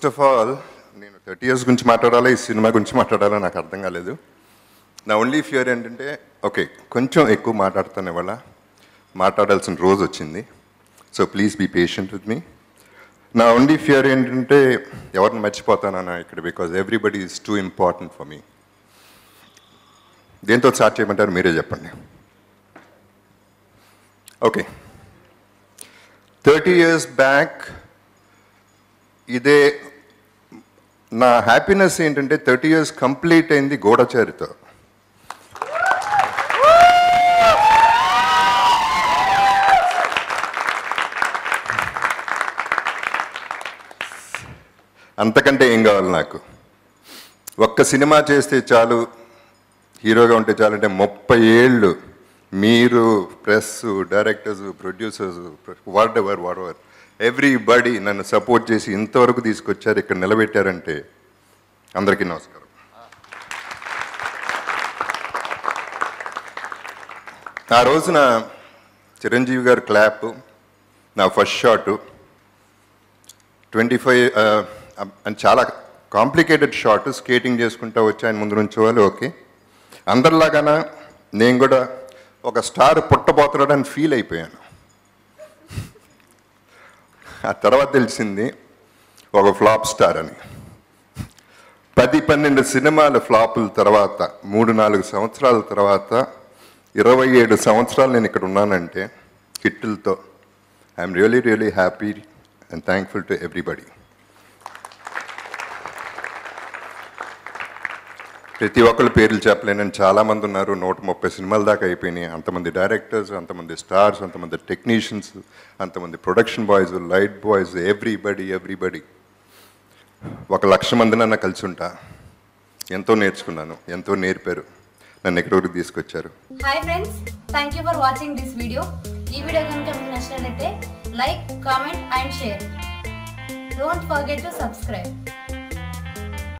first of all నేను thirty years గురించి మాట్లాడాలా ఈ సినిమా గురించి మాట్లాడాలా నాకు అర్థం కాలేదు నా ఓన్లీ ఫియర్ ఏంటంటే ఓకే కొంచెం ఎక్కువ మాట్లాడుతాను ఇవాళ మాట్లాడాల్సిన రోజు వచ్చింది so please be patient with me నా ఓన్లీ ఫియర్ ఏంటంటే ఎవరిని మర్చిపోతానన్నా ఇక్కడ because everybody is too important for me దేంతో స్టార్ట్ చేయమంటారు మీరే చెప్పండి ఓకే థర్టీ ఇయర్స్ బ్యాక్ ఇదే నా హ్యాపీనెస్ ఏంటంటే థర్టీ ఇయర్స్ కంప్లీట్ అయింది గూఢచారితో అంతకంటే ఏం కావాలి నాకు ఒక్క సినిమా చేస్తే చాలు హీరోగా ఉంటే చాలంటే ముప్పై ఏళ్ళు మీరు press directors producers whatever whatever everybody నన్ను సపోర్ట్ చేసి ఇంతవరకు తీసుకొచ్చారు ఇక్కడ నిలబెట్టారంటే అందరికీ నమస్కారం ఆ రోజున చిరంజీవి గారు క్లాప్ నా ఫస్ట్ షాటు ట్వంటీ ఫైవ్ అని చాలా కాంప్లికేటెడ్ షాట్ స్కేటింగ్ చేసుకుంటా వచ్చి ఆయన ముందు నుంచోవాలి ఓకే అందరిలాగాన నేను కూడా ఒక స్టార్ పుట్టబోతున్నాడని ఫీల్ అయిపోయాను ఆ తర్వాత తెలిసింది ఒక ఫ్లాప్ స్టార్ అని పది పన్నెండు సినిమాల ఫ్లాపుల తర్వాత మూడు నాలుగు సంవత్సరాల తర్వాత ఇరవై ఏడు సంవత్సరాలు నేను ఇక్కడ ఉన్నానంటే హిట్టులతో I'm really really happy and thankful to everybody ప్రతి ఒక్కరు పేర్లు చెప్పలేనని చాలామంది ఉన్నారు నూట ముప్పై సినిమాల దాకా అయిపోయినాయి అంతమంది డైరెక్టర్స్ అంతమంది స్టార్స్ అంతమంది టెక్నీషియన్స్ అంతమంది production boys light boys everybody everybody ఒక లక్ష మంది నన్ను కలిసి ఉంటా ఎంతో నేర్చుకున్నాను ఎంతో నేర్పారు నన్ను ఎక్కడి వరకు తీసుకొచ్చారు hi friends thank you for watching this video ఈ వీడియో కనుక మీకు నచ్చినట్లయితే like comment and share don't forget to subscribe